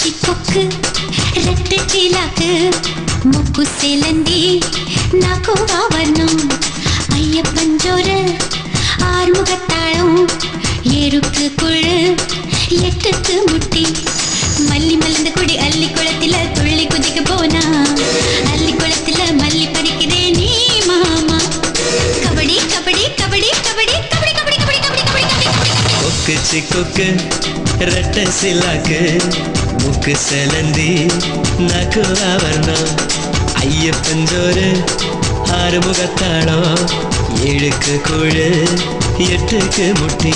குச்சி கொக்கு ரெட்டு சீலாக்கு முக்கு சிலந்தி நாக்கு ஆவரணம் ஐயப்பஞ்சோறு ஆறுமுகத்தாளம் ஏறுக்கு குழு எட்டுக்கு முட்டி மல்லி மலர்ந்த குடி அள்ளி குளத்தில துள்ளி குதிக்க போனா அள்ளி குளத்தில மல்லி பறிக்கிறேன் நீ மாமா கபடி கபடி கபடி கபடி கபடி கபடி கபடி கபடி கபடி கபடி கபடி கொக்கு சிக்கொக்கு ரெட்டை சிலாக்கு முக்கு செலந்தி நக்கு ஆவரணம் ஐயப்பஞ்சோறு ஆறுமுகத்தாளம் ஏழுக்கு குழு எட்டுக்கு முட்டி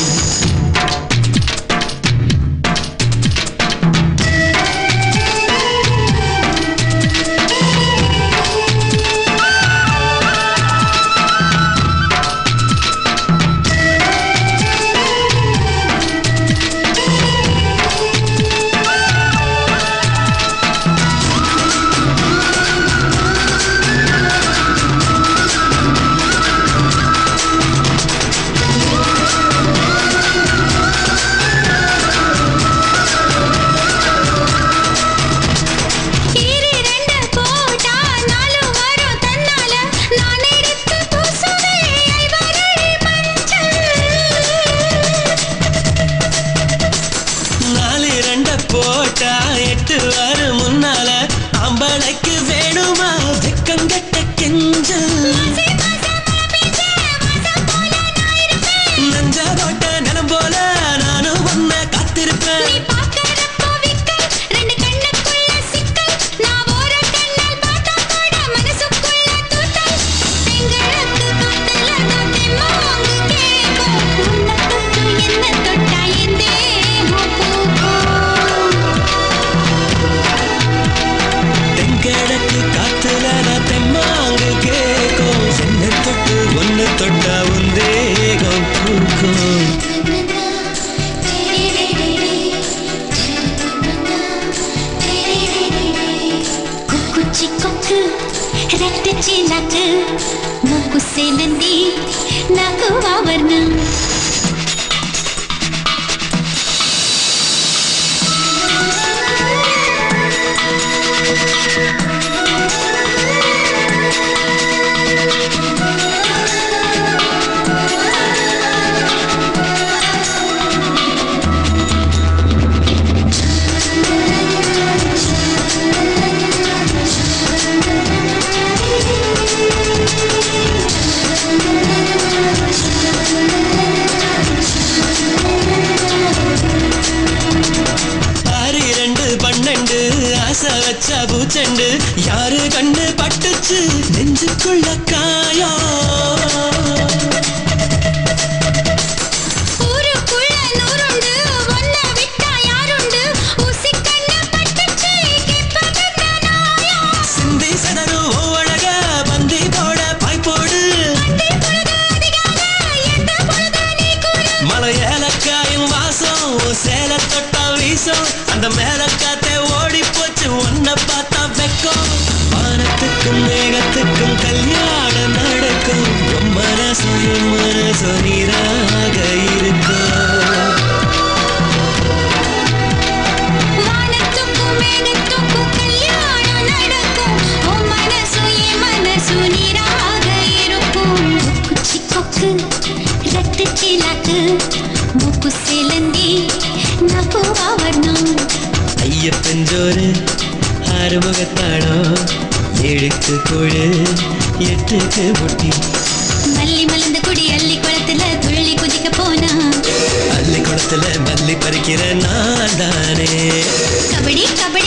ஈரி ரெண்டு போட்டா நாலு வரும் தன்னால நான் எடுத்து பூசுவேன் ஐவரடி மஞ்சள் நாலு ரெண்ட போட்டா எட்டு வாரம் முன்னால அம்பளைக்கு வேணுமா வெக்கங்கட்ட கெஞ்சல் நஞ்ச போட்ட நிலம் போல நானும் ஒன்ன காத்திருப்பேன் நீ பார்க்கறப்போ விக்கல், ரெண்டு கண்ணுக்குள்ள சிக்கல். நான் ஓர கண்ணால் பார்த்தா கூட மனசுக்குள்ள தூத்தல். செங்கழுக்கு காத்துல தொட்டி மாங்கு கேக்கும். உன்னை தொட்டு என்னை தொட்டா என் தேகம் பூக்கும். தென்கிழக்கு காத்துல நான் தெம்மாங்கு கேக்கும் என்ன தொட்டு ஒன்னு தொட்டா உன் தேகம் பூக்கும் குச்சி கொக்கு ரெட்டு சீலாக்கு மூக்கு சேலந்தி நாக்கு ஆவரணம் ஆறு இரண்டு பன்னெண்டு ஆசை வச்ச பூச்செண்டு யாரு கண்ணு பட்டுச்சு நெஞ்சுக்குள்ள காயம் ஊருக்குள்ள நூறுண்டு ஒன்ன விட்டா யாருண்டு ஊசி கண்ணு பட்டுச்சு கேட்பதென்ன நியாயம்? சிந்தி சதரும் அழக பந்தி போட பாய்ப்போடு அந்தி பொழுது அதிகாலை, எந்த பொழுது நீ கூறு? மலை ஏலக்காயும் வாசம் உன் சேல தொட்டா வீசும் அந்த மேல காத்தே ஓடி போச்சு உன்னை பார்த்தா வெக்கம் வானத்துக்கும் மேகத்துக்கும் கல்யாணம் நடக்கும் உன் மனசு என் மனசு நீராக இருக்கும் வானத்துக்கும் மேகத்துக்கும் கல்யாணம் நடக்கும். உன் மனசு என் மனசு நீராக இருக்கும். குச்சி கொக்கு, ரெட்டு சீலாக்கு, மூக்கு சிலந்தி, நாக்கு ஆவரணம். ஐயப்பஞ்சோறு ஆறுமுகத்தாடம் ஏழுக்கு குழு எட்டுக்கு முட்டி மல்லி மலர்ந்த குடி அள்ளி குளத்துல துள்ளி குதிக்க போனா அள்ளி குளத்துல மல்லி பறிக்கிற நான் தானே கபடி கபடி